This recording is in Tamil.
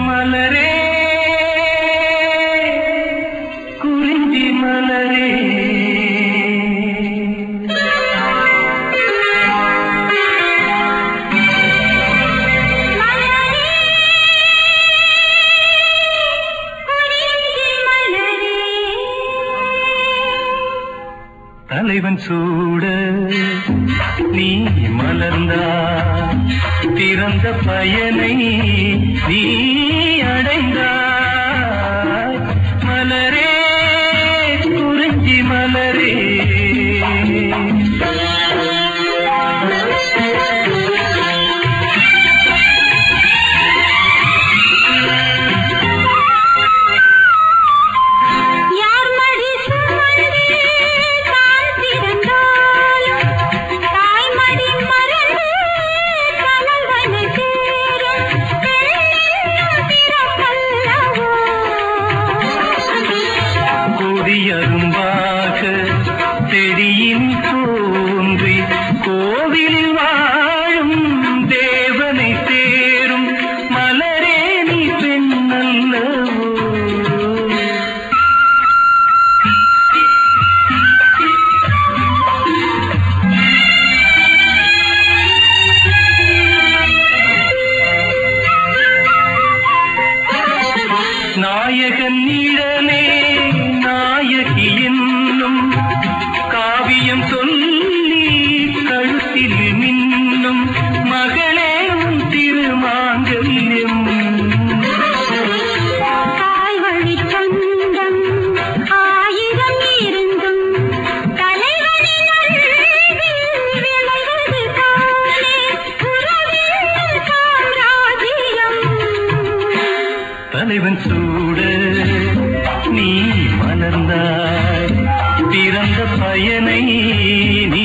மலரே குறிஞ்சி மலரே தலைவன் சூட நீ மலர்ந்தா திறந்த பயனை நீ அடைந்தாய் மலரே குறிஞ்சி மலரே யார் மடி சுமந்து தான் பிறந்தாலும் தாய் மடி மறந்து கணவனை சேரும் பெண்ணின் பிறப்பல்லவோ கொடியரும்பாக செடியின் தோன்றி கோவிலில் வாழும் தேவனை சேரும் மலரே நீ பெண்ணல்லவோ நாயகன் நிழலே நாயகி என்னும் காவியம் சொல்லி கழுத்தில் மின்னும் மகளே உன் திருமாங்கல்யம் தாய் வழி சொந்தம் ஆயிரம் இருந்தும் தலைவனின் அன்பில் விளைவது தானே உறவின் சாம்ராஜ்யம் தலைவன் சூட நீ மலர்ந்தாய் பிறந்த பயனை நீ